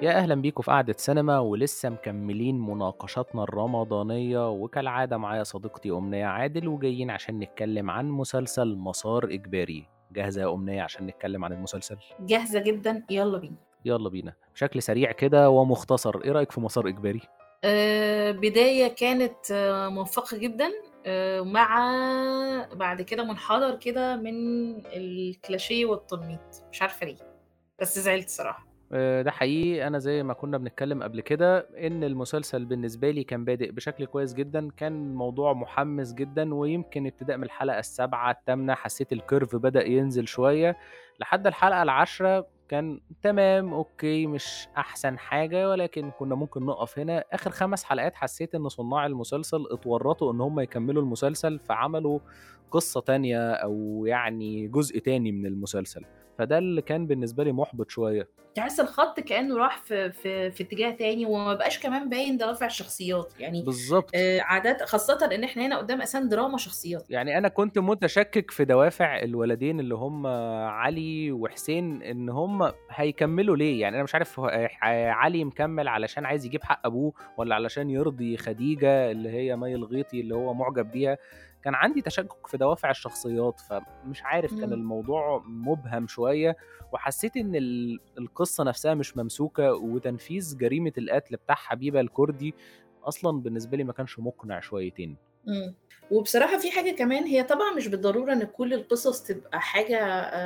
يا أهلا بيكم في قعدة سينما ولسه مكملين مناقشاتنا الرمضانية وكالعادة معايا صديقتي أمنية عادل وجايين عشان نتكلم عن مسلسل مسار إجباري جاهزة يا أمنية عشان نتكلم عن المسلسل؟ جاهزة جدا يلا بينا يلا بينا بشكل سريع كده ومختصر إيه رأيك في مسار إجباري؟ آه بداية كانت آه موفقة جدا آه مع بعد كده منحدر كده من الكلاشيه والتنميط مش عارفة ليه بس زعلت صراحة آه، ده حقيقي انا زي ما كنا بنتكلم قبل كده ان المسلسل بالنسبه لي كان بادئ بشكل كويس جدا كان موضوع محمس جدا ويمكن ابتداء من الحلقه السابعه الثامنه حسيت الكيرف بدا ينزل شويه لحد الحلقه العاشره كان تمام اوكي مش احسن حاجه ولكن كنا ممكن نقف هنا اخر خمس حلقات حسيت ان صناع المسلسل اتورطوا ان هم يكملوا المسلسل فعملوا قصه تانية او يعني جزء تاني من المسلسل فده اللي كان بالنسبه لي محبط شويه تحس الخط كانه راح في في, في اتجاه تاني وما بقاش كمان باين دوافع الشخصيات يعني بالظبط آه عادات خاصه ان احنا هنا قدام اساسا دراما شخصيات يعني انا كنت متشكك في دوافع الولدين اللي هم علي وحسين ان هم هيكملوا ليه يعني انا مش عارف علي مكمل علشان عايز يجيب حق ابوه ولا علشان يرضي خديجه اللي هي مي الغيطي اللي هو معجب بيها كان عندي تشكك في دوافع الشخصيات فمش عارف كان الموضوع مبهم شويه وحسيت ان القصه نفسها مش ممسوكه وتنفيذ جريمه القتل بتاع حبيبه الكردي اصلا بالنسبه لي ما كانش مقنع شويتين امم وبصراحة في حاجة كمان هي طبعا مش بالضرورة ان كل القصص تبقى حاجة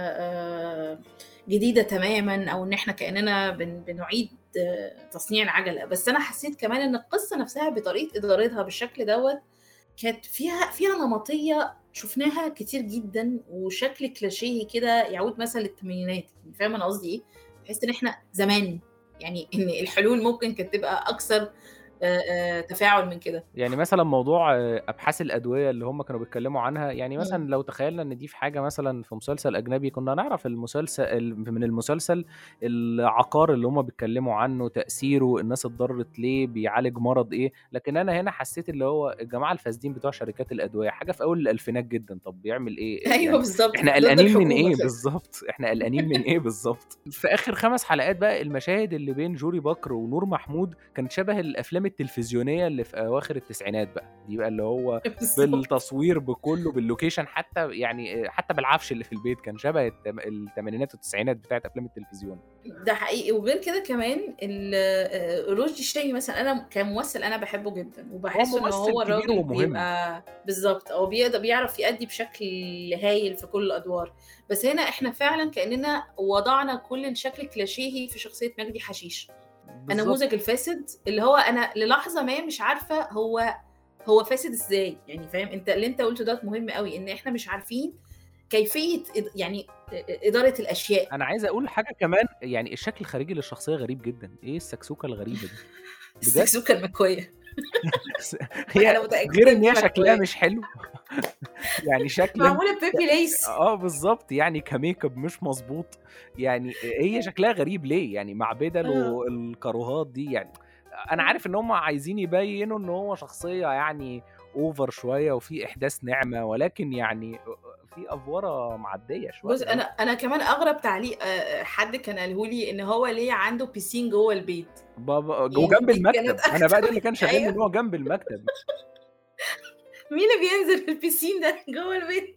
جديدة تماما او ان احنا كأننا بنعيد تصنيع العجلة بس انا حسيت كمان ان القصة نفسها بطريقة ادارتها بالشكل دوت كانت فيها فيها نمطيه شفناها كتير جدا وشكل كلاشيه كده يعود مثلا للثمانينات يعني فاهم انا قصدي ايه؟ تحس ان احنا زمان يعني ان الحلول ممكن كانت تبقى اكثر تفاعل من كده يعني مثلا موضوع ابحاث الادويه اللي هم كانوا بيتكلموا عنها يعني مثلا لو تخيلنا ان دي في حاجه مثلا في مسلسل اجنبي كنا نعرف المسلسل من المسلسل العقار اللي هم بيتكلموا عنه تاثيره الناس اتضرت ليه بيعالج مرض ايه لكن انا هنا حسيت اللي هو الجماعه الفاسدين بتوع شركات الادويه حاجه في اول الالفينات جدا طب بيعمل ايه ايوه يعني بالظبط احنا قلقانين من ايه بالظبط احنا قلقانين من ايه بالظبط في اخر خمس حلقات بقى المشاهد اللي بين جوري بكر ونور محمود كانت شبه الافلام التلفزيونيه اللي في اواخر التسعينات بقى دي بقى اللي هو بالتصوير بكله باللوكيشن حتى يعني حتى بالعفش اللي في البيت كان شبه الثمانينات والتسعينات بتاعت افلام التلفزيون ده حقيقي وغير كده كمان رشدي شتاي مثلا انا كممثل انا بحبه جدا وبحس ان هو الراجل بيبقى بالظبط او بيقدر بيعرف يأدي بشكل هايل في كل الادوار بس هنا احنا فعلا كاننا وضعنا كل الشكل كلاشيهي في شخصيه مجدي حشيش النموذج الفاسد اللي هو انا للحظه ما مش عارفه هو هو فاسد ازاي يعني فاهم انت اللي انت قلته ده مهم قوي ان احنا مش عارفين كيفيه يعني اداره الاشياء انا عايز اقول حاجه كمان يعني الشكل الخارجي للشخصيه غريب جدا ايه السكسوكه الغريبه دي السكسوكه المكويه هي غير ان هي شكلها مش حلو يعني شكل معموله بيبي ليس اه بالظبط يعني كميك اب مش مظبوط يعني هي شكلها غريب ليه يعني مع بدل والكاروهات دي يعني انا عارف ان هم عايزين يبينوا ان هو شخصيه يعني اوفر شويه وفي احداث نعمه ولكن يعني في افوره معديه شويه بص انا انا كمان اغرب تعليق حد كان قاله لي ان هو ليه عنده بيسين جوه البيت بابا وجنب المكتب انا بقى ده اللي كان شاغلني ان هو جنب المكتب مين اللي بينزل في البيسين ده جوه البيت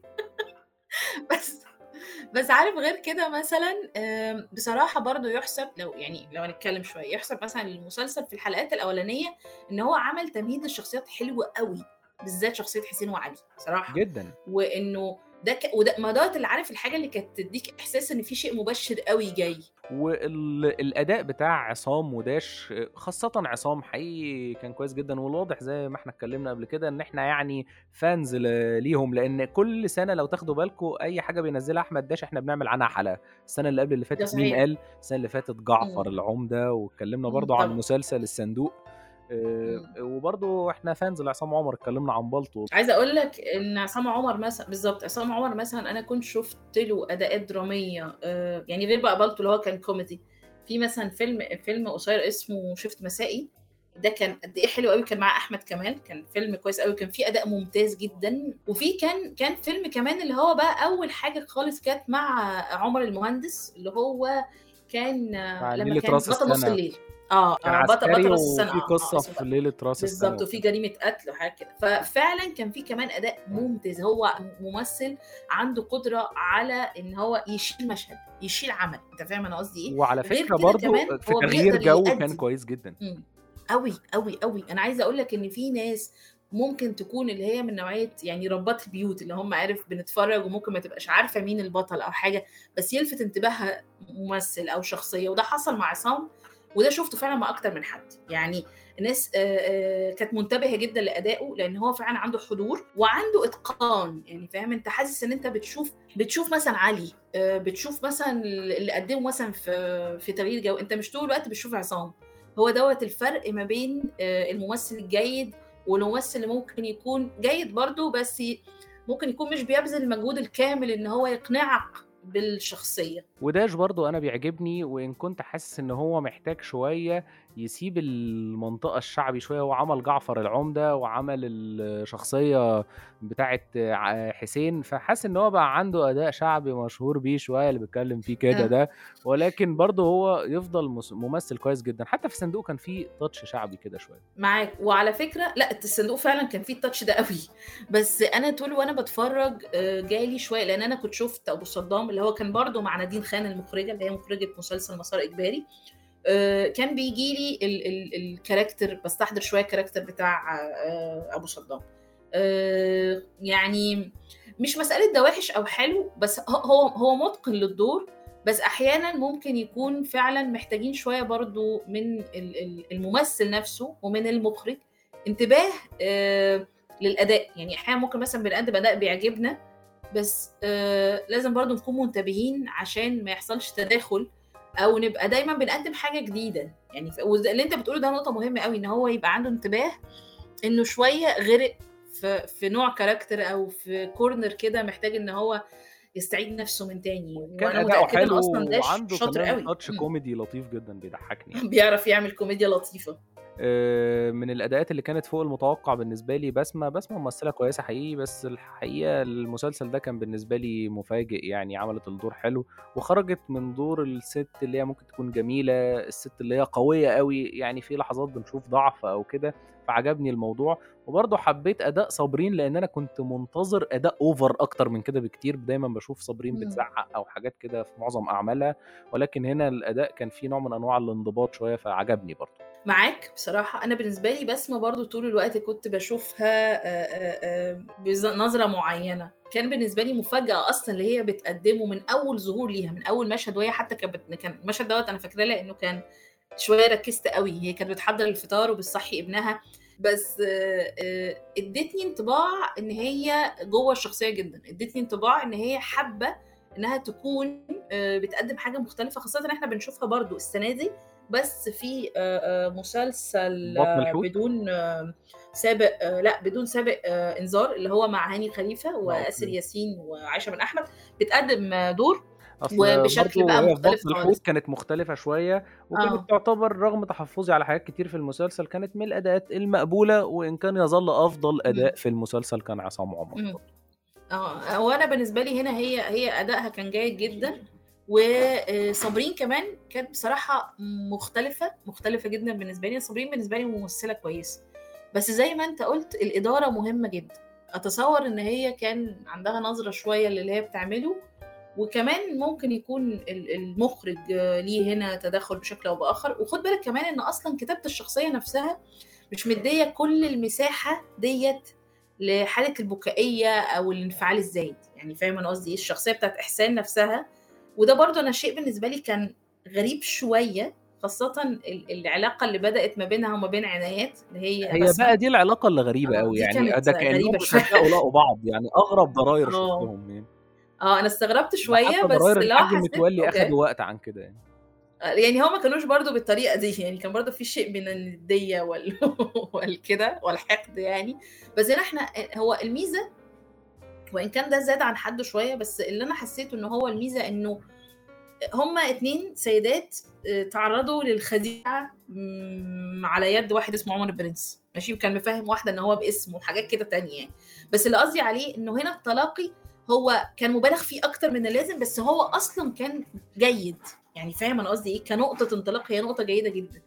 بس بس عارف غير كده مثلا بصراحه برضو يحسب لو يعني لو هنتكلم شويه يحسب مثلا المسلسل في الحلقات الاولانيه ان هو عمل تمهيد للشخصيات حلو قوي بالذات شخصيه حسين وعلي صراحه جدا وانه ده ك... وده ما دوت اللي عارف الحاجه اللي كانت تديك احساس ان في شيء مبشر قوي جاي والاداء بتاع عصام وداش خاصه عصام حقيقي كان كويس جدا والواضح زي ما احنا اتكلمنا قبل كده ان احنا يعني فانز ليهم لان كل سنه لو تاخدوا بالكم اي حاجه بينزلها احمد داش احنا بنعمل عنها حلقه السنه اللي قبل اللي فاتت مين قال السنه اللي فاتت جعفر م. العمده واتكلمنا برضو عن مسلسل الصندوق وبرضه احنا فانز لعصام عمر اتكلمنا عن بالطو عايزه اقول لك ان عصام عمر مثلا بالظبط عصام عمر مثلا انا كنت شفت له اداءات دراميه يعني غير بقى بالطو اللي هو كان كوميدي في مثلا فيلم فيلم قصير اسمه شفت مسائي ده كان قد ايه حلو قوي كان مع احمد كمال كان فيلم كويس قوي كان فيه اداء ممتاز جدا وفي كان كان فيلم كمان اللي هو بقى اول حاجه خالص كانت مع عمر المهندس اللي هو كان لما كان بطل نص الليل اه كان اه بطل عسكري بطل راس السنه وفي اه اه قصة اسمه في ده ليلة راس السنة بالظبط وفي وكده جريمه قتل وحاجات كده ففعلا كان في كمان اداء ممتاز هو ممثل عنده قدره على ان هو يشيل مشهد يشيل عمل انت فاهم انا قصدي ايه وعلى غير فكرة كده برضو كمان في هو تغيير بيقدر جو كان يأدي كويس جدا مم. قوي قوي قوي انا عايزه اقول لك ان في ناس ممكن تكون اللي هي من نوعيه يعني ربات البيوت اللي هم عارف بنتفرج وممكن ما تبقاش عارفه مين البطل او حاجه بس يلفت انتباهها ممثل او شخصيه وده حصل مع عصام وده شفته فعلا مع اكتر من حد يعني الناس آه، آه، كانت منتبهه جدا لادائه لان هو فعلا عنده حضور وعنده اتقان يعني فاهم انت حاسس ان انت بتشوف بتشوف مثلا علي آه، بتشوف مثلا اللي قدمه مثلا في في تغيير جو انت مش طول الوقت بتشوف عصام هو دوت الفرق ما بين آه، الممثل الجيد والممثل اللي ممكن يكون جيد برضه بس ممكن يكون مش بيبذل المجهود الكامل ان هو يقنعك بالشخصيه وداش برضو انا بيعجبني وان كنت حاسس ان هو محتاج شوية يسيب المنطقة الشعبي شوية هو عمل جعفر العمدة وعمل الشخصية بتاعت ع- حسين فحاسس ان هو بقى عنده اداء شعبي مشهور بيه شوية اللي بيتكلم فيه كده آه. ده ولكن برضو هو يفضل مس- ممثل كويس جدا حتى في صندوق كان فيه تاتش شعبي كده شوية معاك وعلى فكره لا الصندوق فعلا كان فيه التاتش ده قوي بس انا طول وانا بتفرج آه، جالي شويه لان انا كنت شفت ابو صدام اللي هو كان برضو مع نادين خان المخرجه اللي هي مخرجه مسلسل مسار اجباري آه، كان بيجي لي ال- ال- الكاركتر بستحضر شويه الكاركتر بتاع آه، ابو صدام آه، يعني مش مساله ده وحش او حلو بس هو هو هو متقن للدور بس احيانا ممكن يكون فعلا محتاجين شويه برضو من ال- ال- الممثل نفسه ومن المخرج انتباه آه، للاداء يعني احيانا ممكن مثلا بنقدم اداء بيعجبنا بس آه، لازم برضو نكون منتبهين عشان ما يحصلش تداخل او نبقى دايما بنقدم حاجه جديده يعني ف- وده- اللي انت بتقوله ده نقطه مهمه قوي ان هو يبقى عنده انتباه انه شويه غرق في في نوع كاركتر او في كورنر كده محتاج ان هو يستعيد نفسه من تاني كان وانا اداؤه متاكده ان حلو اصلا ده وعنده شاطر كمان قوي تاتش مم. كوميدي لطيف جدا بيضحكني يعني. بيعرف يعمل كوميديا لطيفه آه، من الاداءات اللي كانت فوق المتوقع بالنسبه لي بسمه بسمه ممثله كويسه حقيقي بس الحقيقه المسلسل ده كان بالنسبه لي مفاجئ يعني عملت الدور حلو وخرجت من دور الست اللي هي ممكن تكون جميله الست اللي هي قويه قوي يعني في لحظات بنشوف ضعف او كده فعجبني الموضوع وبرضه حبيت اداء صابرين لان انا كنت منتظر اداء اوفر اكتر من كده بكتير دايما بشوف صابرين مم. بتزعق او حاجات كده في معظم اعمالها ولكن هنا الاداء كان فيه نوع من انواع الانضباط شويه فعجبني برضه معاك بصراحة أنا بالنسبة لي بسمة برضو طول الوقت كنت بشوفها آه، آه، آه، بنظرة معينة كان بالنسبة لي مفاجأة أصلا اللي هي بتقدمه من أول ظهور ليها من أول مشهد وهي حتى كانت بت- كان المشهد دوت أنا فاكراه لأنه كان شوية ركزت قوي هي كانت بتحضر الفطار وبتصحي ابنها بس آه، آه، ادتني انطباع ان هي جوه الشخصيه جدا ادتني انطباع ان هي حابه انها تكون آه، بتقدم حاجه مختلفه خاصه ان احنا بنشوفها برضو السنه دي بس في آه، آه، مسلسل بطن آه، الحوت بدون آه، سابق آه، لا بدون سابق آه، انذار اللي هو مع هاني خليفه واسر أوكي. ياسين وعائشه بن احمد بتقدم آه، دور اصل وبشكل برضه بقى هي في مختلف بطن الحوت خالص كانت مختلفة شوية وكانت اه تعتبر رغم تحفظي على حاجات كتير في المسلسل كانت من الأداءات المقبولة وإن كان يظل أفضل أداء مم. في المسلسل كان عصام عمر مم. برضه. اه وانا بالنسبه لي هنا هي هي ادائها كان جيد جدا وصابرين كمان كانت بصراحه مختلفه مختلفه جدا بالنسبه لي صابرين بالنسبه لي ممثله كويسه بس زي ما انت قلت الاداره مهمه جدا اتصور ان هي كان عندها نظره شويه للي هي بتعمله وكمان ممكن يكون ال- المخرج آه، ليه هنا تدخل بشكل او باخر وخد بالك كمان ان اصلا كتابه الشخصيه نفسها مش مديه كل المساحه ديت لحاله البكائيه او الانفعال الزايد يعني فاهم انا قصدي ايه الشخصيه بتاعت احسان نفسها وده برضو انا شيء بالنسبه لي كان غريب شويه خاصة ال- العلاقة اللي بدأت ما بينها وما بين عنايات اللي هي هي بسمة بقى دي العلاقة اللي غريبة اه قوي دي يعني كانت ده كأنهم غريبة شوية بيصدقوا لقوا بعض يعني أغرب ضراير اه شفتهم يعني اه انا استغربت ده شوية حتى بس ضراير اللي هو الحاج حسيت متولي اوكي أخدوا وقت عن كده يعني يعني هو ما كانوش برضو بالطريقة دي يعني كان برضو في شيء من الندية وال... والكده والحقد يعني بس هنا احنا هو الميزة وان كان ده زاد عن حده شوية بس اللي انا حسيته ان هو الميزة انه هما اتنين سيدات اه، تعرضوا للخديعة مم، على يد واحد اسمه عمر البرنس ماشي وكان مفهم واحدة ان هو باسم وحاجات كده تانية يعني بس اللي قصدي عليه انه هنا التلاقي هو كان مبالغ فيه اكتر من اللازم بس هو اصلا كان جيد يعني فاهم انا قصدي ايه كنقطة انطلاق هي نقطة جيدة جدا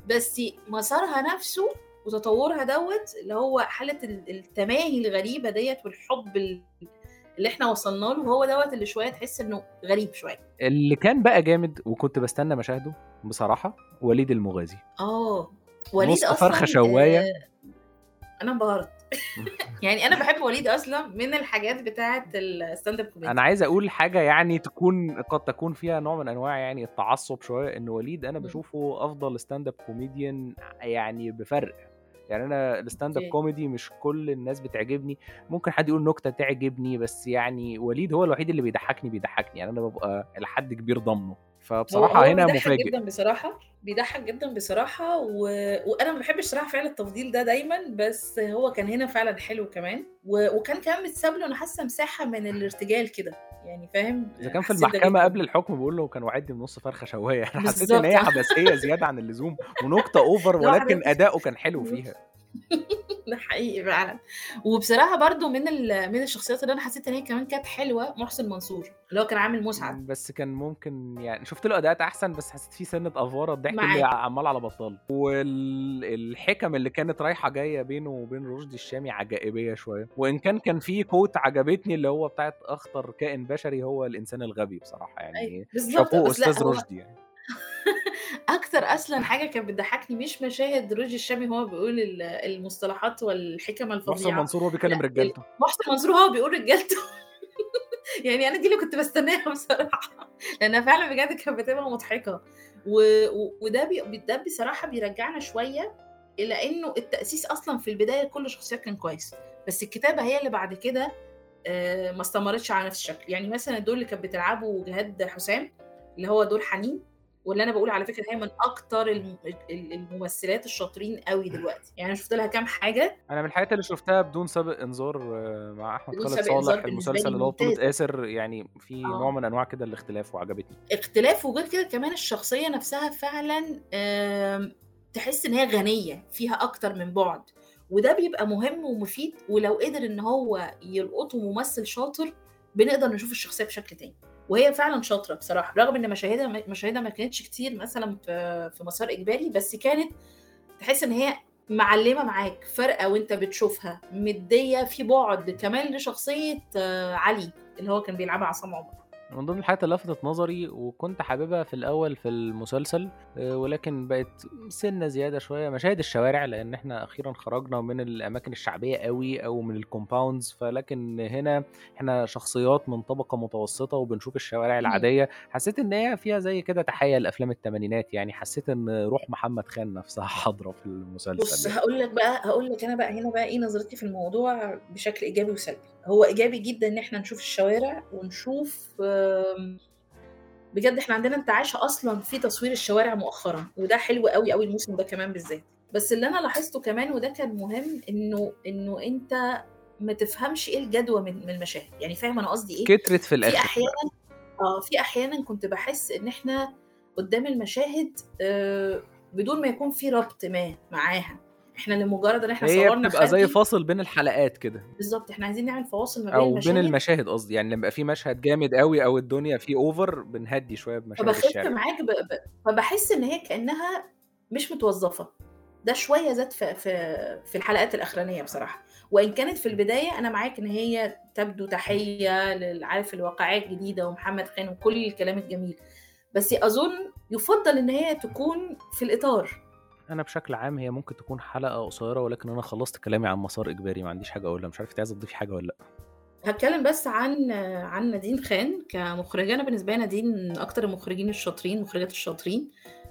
بس مسارها نفسه وتطورها دوت اللي هو حاله التماهي الغريبه ديت والحب اللي احنا وصلنا له هو دوت اللي شويه تحس انه غريب شويه اللي كان بقى جامد وكنت بستنى مشاهده بصراحه وليد المغازي اه وليد اصلا فرخه شوايه آه انا انبهرت يعني انا بحب وليد اصلا من الحاجات بتاعه الستاند اب كوميدي انا عايز اقول حاجه يعني تكون قد تكون فيها نوع من انواع يعني التعصب شويه ان وليد انا بشوفه افضل ستاند اب كوميديان يعني بفرق يعني انا الستاند اب كوميدي مش كل الناس بتعجبني ممكن حد يقول نكته تعجبني بس يعني وليد هو الوحيد اللي بيضحكني بيضحكني يعني انا ببقى لحد كبير ضامنه فبصراحه هو هنا مفاجئ جدا بصراحه بيضحك جدا بصراحه و... وانا ما بحبش صراحه فعل التفضيل ده دايما بس هو كان هنا فعلا حلو كمان و... وكان كمان متساب له انا حاسه مساحه من الارتجال كده يعني فاهم اذا كان في المحكمه قبل الحكم بيقول له كان وعدني بنص فرخه شوايه انا حسيت ان هي حماسيه زياده عن اللزوم ونكته اوفر ولكن اداؤه كان حلو فيها ده حقيقي فعلا وبصراحه برضو من من الشخصيات اللي انا حسيت ان هي كمان كانت حلوه محسن منصور اللي هو كان عامل مسعد بس كان ممكن يعني شفت له اداءات احسن بس حسيت فيه سنه افوره الضحك اللي عمال على بطال والحكم اللي كانت رايحه جايه بينه وبين رشدي الشامي عجائبيه شويه وان كان كان في كوت عجبتني اللي هو بتاعت اخطر كائن بشري هو الانسان الغبي بصراحه يعني شابوه استاذ رشدي يعني اكتر اصلا حاجه كانت بتضحكني مش مشاهد رشدي الشامي هو بيقول المصطلحات والحكم الفظيعه محسن منصور هو بيكلم رجالته محسن منصور هو بيقول رجالته يعني انا دي اللي كنت بستناها بصراحه لانها فعلا بجد كانت بتبقى مضحكه و... و... وده بي... ده بصراحه بيرجعنا شويه الى انه التاسيس اصلا في البدايه كل شخصيات كان كويس بس الكتابه هي اللي بعد كده ما استمرتش على نفس الشكل يعني مثلا الدور اللي كانت بتلعبه جهاد حسام اللي هو دور حنين واللي انا بقول على فكره هي من اكتر الممثلات الشاطرين قوي دلوقتي يعني انا شفت لها كام حاجه انا من الحاجات اللي شفتها بدون سابق انذار مع احمد خالد صالح المسلسل اللي هو بطوله اسر يعني في آه. نوع من انواع كده الاختلاف وعجبتني اختلاف وغير كده كمان الشخصيه نفسها فعلا تحس ان هي غنيه فيها اكتر من بعد وده بيبقى مهم ومفيد ولو قدر ان هو يلقطه ممثل شاطر بنقدر نشوف الشخصيه بشكل تاني وهي فعلا شاطره بصراحه رغم ان مشاهدها مشاهدها ما كانتش كتير مثلا في في مسار اجباري بس كانت تحس ان هي معلمه معاك فارقه وانت بتشوفها مديه في بعد كمان لشخصيه علي اللي هو كان بيلعبها عصام عمر من ضمن الحاجات اللي لفتت نظري وكنت حاببها في الاول في المسلسل ولكن بقت سنه زياده شويه مشاهد الشوارع لان احنا اخيرا خرجنا من الاماكن الشعبيه قوي او من الكومباوندز فلكن هنا احنا شخصيات من طبقه متوسطه وبنشوف الشوارع العاديه حسيت ان هي فيها زي كده تحيه لافلام الثمانينات يعني حسيت ان روح محمد خان نفسها حاضره في المسلسل بص هقول لك بقى هقول لك انا بقى هنا بقى ايه نظرتي في الموضوع بشكل ايجابي وسلبي هو ايجابي جدا ان احنا نشوف الشوارع ونشوف بجد احنا عندنا انتعاش اصلا في تصوير الشوارع مؤخرا وده حلو قوي قوي الموسم ده كمان بالذات بس اللي انا لاحظته كمان وده كان مهم انه انه انت ما تفهمش ايه الجدوى من من المشاهد يعني فاهم انا قصدي ايه كترت في الاخر في احيانا اه في احيانا كنت بحس ان احنا قدام المشاهد آه بدون ما يكون في ربط ما معاها احنا لمجرد ان احنا هي صورنا بتبقى زي فاصل بين الحلقات كده بالظبط احنا عايزين نعمل فواصل ما بين او المشاهد بين المشاهد قصدي يعني لما يبقى في مشهد جامد قوي او الدنيا فيه اوفر بنهدي شويه بمشاهد فبخف الشارع معاك ب... ب... فبحس ان هي كانها مش متوظفه ده شويه زاد في في في الحلقات الاخرانيه بصراحه وان كانت في البدايه انا معاك ان هي تبدو تحيه عارف الواقعيه الجديده ومحمد خان وكل الكلام الجميل بس اظن يفضل ان هي تكون في الاطار انا بشكل عام هي ممكن تكون حلقه قصيره ولكن انا خلصت كلامي عن مسار اجباري ما عنديش حاجه اقولها مش عارف انت عايزه تضيفي حاجه ولا لا هتكلم بس عن عن نادين خان كمخرجه انا بالنسبه لي نادين من اكتر المخرجين الشاطرين مخرجات الشاطرين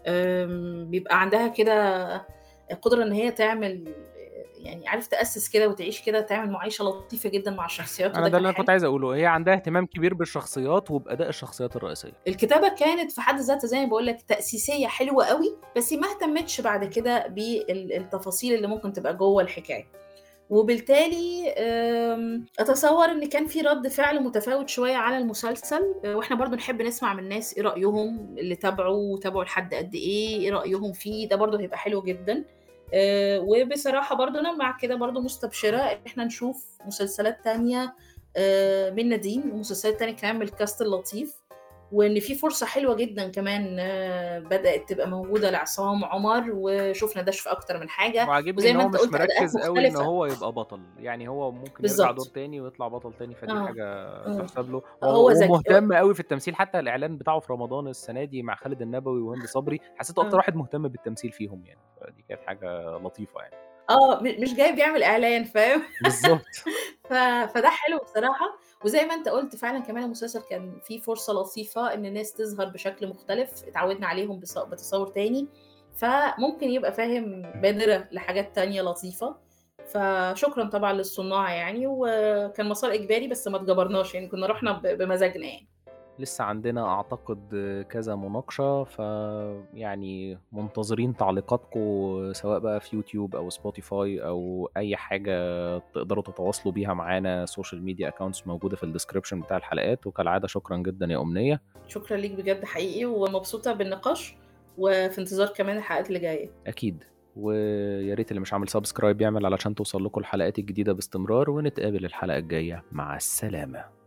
بيبقى عندها كده قدره ان هي تعمل يعني عارف تاسس كده وتعيش كده تعمل معيشه لطيفه جدا مع الشخصيات انا ده اللي انا كنت عايز اقوله هي عندها اهتمام كبير بالشخصيات وباداء الشخصيات الرئيسيه الكتابه كانت في حد ذاتها زي ما بقول لك تاسيسيه حلوه قوي بس ما اهتمتش بعد كده بالتفاصيل اللي ممكن تبقى جوه الحكايه وبالتالي اتصور ان كان في رد فعل متفاوت شويه على المسلسل واحنا برضو نحب نسمع من الناس ايه رايهم اللي تابعوا وتابعوا لحد قد ايه ايه رايهم فيه ده برضو هيبقى حلو جدا أه وبصراحة برضو أنا مع كده برضو مستبشرة إن إحنا نشوف مسلسلات تانية أه من نادين ومسلسلات تانية كمان من الكاست اللطيف وان في فرصه حلوه جدا كمان آه، بدات تبقى موجوده لعصام عمر وشفنا ده في اكتر من حاجه وعاجبني ان هو مش مركز قوي ان هو يبقى بطل يعني هو ممكن بالزبط. يرجع دور تاني ويطلع بطل تاني فدي آه. حاجه آه. تحسب له هو مهتم قوي في التمثيل حتى الاعلان بتاعه في رمضان السنه دي مع خالد النبوي وهند صبري حسيته اكتر آه. واحد مهتم بالتمثيل فيهم يعني فدي كانت حاجه لطيفه يعني اه مش جاي بيعمل اعلان فاهم بالظبط ف... فده حلو بصراحه وزي ما انت قلت فعلا كمان المسلسل كان فيه فرصه لطيفه ان الناس تظهر بشكل مختلف اتعودنا عليهم بتصور تاني فممكن يبقى فاهم بادره لحاجات تانية لطيفه فشكرا طبعا للصناع يعني وكان مسار اجباري بس ما اتجبرناش يعني كنا رحنا بمزاجنا يعني لسه عندنا اعتقد كذا مناقشه فيعني منتظرين تعليقاتكم سواء بقى في يوتيوب او سبوتيفاي او اي حاجه تقدروا تتواصلوا بيها معانا سوشيال ميديا اكونتس موجوده في الديسكربشن بتاع الحلقات وكالعاده شكرا جدا يا امنيه شكرا ليك بجد حقيقي ومبسوطه بالنقاش وفي انتظار كمان الحلقات اللي جايه اكيد ويا ريت اللي مش عامل سبسكرايب يعمل علشان توصل لكم الحلقات الجديده باستمرار ونتقابل الحلقه الجايه مع السلامه